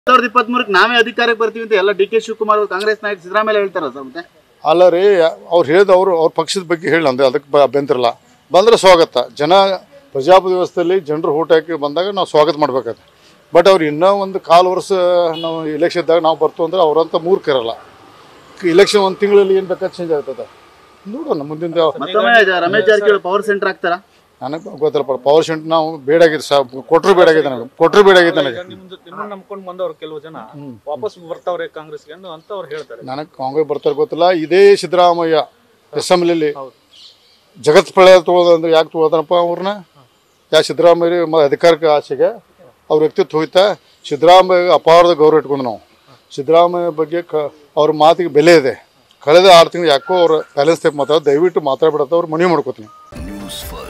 ಸಾವಿರದ ಇಪ್ಪತ್ಮೂರಕ್ಕೆ ನಾವೇ ಅಧಿಕಾರಕ್ಕೆ ಬರ್ತೀವಿ ಅಂತ ಎಲ್ಲ ಡಿ ಕೆ ಶಿವಕುಮಾರ್ ಅವರು ಕಾಂಗ್ರೆಸ್ ನಾಯಕ ಸಿದ್ದರಾಮಯ್ಯ ಹೇಳ್ತಾರ ಸರ್ ಮತ್ತೆ ಅಲ್ಲ ರೀ ಅವ್ರು ಹೇಳಿದ ಅವರು ಅವ್ರ ಪಕ್ಷದ ಬಗ್ಗೆ ಹೇಳಿ ಅಂದೆ ಅದಕ್ಕೆ ಬ- ಅಭ್ಯಂತರ ಇಲ್ಲ ಬಂದರೆ ಸ್ವಾಗತ ಜನ ಪ್ರಜಾಪ್ರಭುತ್ವ ವ್ಯವಸ್ಥೆಯಲ್ಲಿ ಜನರು ಊಟ ಹಾಕಿ ಬಂದಾಗ ನಾವು ಸ್ವಾಗತ ಮಾಡ್ಬೇಕಾದ್ರೆ ಬಟ್ ಅವ್ರು ಇನ್ನೂ ಒಂದು ಕಾಲು ವರ್ಷ ನಾವು ಎಲೆಕ್ಷನ್ ಇದ್ದಾಗ ನಾವು ಬರ್ತು ಅಂದ್ರೆ ಅವ್ರಂತ ಮೂರ್ಖರಲ್ಲ ಇಲೆಕ್ಷನ್ ಒಂದು ತಿಂಗಳಲ್ಲಿ ಏನು ಬೇಕಾದ್ರೆ ಚೇಂಜ್ ಆಗ್ತದೆ ನೋಡೋಣ ಮುಂದಿನ ಯಾವ- ಮತ್ತೊಮ್ಮೆ ಜ- ರಮೇಶ್ ಜಾರಕಿಹೊಳಿ ಪವರ್ ಸೆಂಟರ್ ಆಗ್ತಾರ ನನಗೆ ಗೊತ್ತಿಲ್ಲ ಪವರ್ ಶೆಂಟ್ ನಾವು ಬೇಡಾಗಿದೆ ಸಾ ಕೊಟ್ಟರು ಬೇಡಾಗಿದೆ ನನಗೆ ಕೊಟ್ಟರು ಬೇಡಾಗಿದೆ ನನಗೆ ಈಗ ನಿಮ್ ಜೊತೆ- ನಿಮ್ಮನ್ನ ನಂಬ್ಕೊಂಡು ಬಂದವ್ರು ಕೆಲವು ಜನ ವಾಪಸ್ ಬರ್ತಾವ್ರೆ ಕಾಂಗ್ರೆಸ್ಗೆ ಅಂತ ಅಂತ ಅವ್ರು ಹೇಳ್ತಾರೆ ನನಗೆ ಕಾಂಗ್ರೆಸ್ ಬರ್ತಾರೆ ಗೊತ್ತಿಲ್ಲ ಇದೇ ಸಿದ್ದರಾಮಯ್ಯ ಅಸೆಂಬ್ಲಿಲಿ ಜಗತ್ ಪ್ರಳಯ ತೊಗೊಳೋದಂದ್ರೆ ಯಾಕೆ ತೊಗೊಳದನಪ್ಪ ಅವ್ರನ್ನ ಯಾ ಸಿದ್ದರಾಮಯ್ಯ ಮ ಅಧಿಕಾರಕ್ಕೆ ಆಸೆಗೆ ಅವ್ರ ವ್ಯಕ್ತಿತ್ವ ಹೋಯ್ತಾ ಸಿದ್ದರಾಮಯ್ಯ ಅಪಾರದ ಗೌರವ ಇಟ್ಕೊಂಡು ನಾವು ಸಿದ್ದರಾಮಯ್ಯ ಬಗ್ಗೆ ಕ ಅವ್ರ ಮಾತಿಗೆ ಬೆಲೆ ಇದೆ ಕಳೆದ ಆರು ತಿಂಗಳು ಯಾಕೋ ಅವ್ರ ಬ್ಯಾಲೆನ್ಸ್ ಟೈಪ್ ಮಾತಾಡೋದು ದಯವಿಟ್ಟು ಮಾತಾಡ್ಬಿಡತ್ತ ಅವ್ರು ಮನವಿ ಮಾಡ್ಕೋತೀನಿ ನ್ಯೂಸ್ ಫಸ್ಟ್